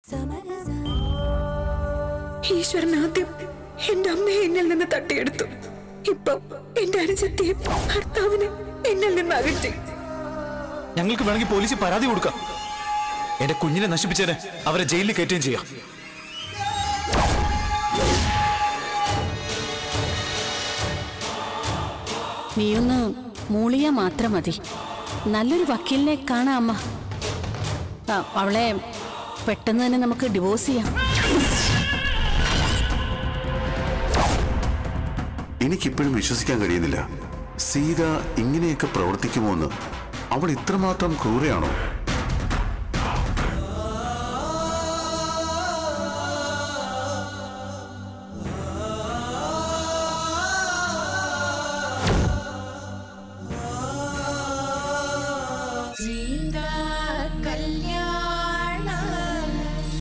ഈശ്വരൻ ആദ്യം എന്റെ അമ്മയെ എന്നിൽ നിന്ന് തട്ടിയെടുത്തു ഇപ്പം എന്റെ അനുജത്തെയും ഭർത്താവിനെ എന്നിൽ നിന്ന് അകറ്റി ഞങ്ങൾക്ക് വേണമെങ്കിൽ പോലീസിൽ പരാതി കൊടുക്കാം എന്റെ കുഞ്ഞിനെ നശിപ്പിച്ചതിന് അവരെ ജയിലിൽ കയറ്റുകയും ചെയ്യാം നീയൊന്ന് മൂളിയ മാത്രം മതി നല്ലൊരു വക്കീലിനെ കാണാം അമ്മ ആ, അവളെ പെട്ടെന്ന് തന്നെ നമുക്ക് ഡിവോഴ്സ് ചെയ്യാം എനിക്കിപ്പോഴും വിശ്വസിക്കാൻ കഴിയുന്നില്ല സീത ഇങ്ങനെയൊക്കെ പ്രവർത്തിക്കുമോ എന്ന് അവൾ ഇത്രമാത്രം ക്രൂരയാണോ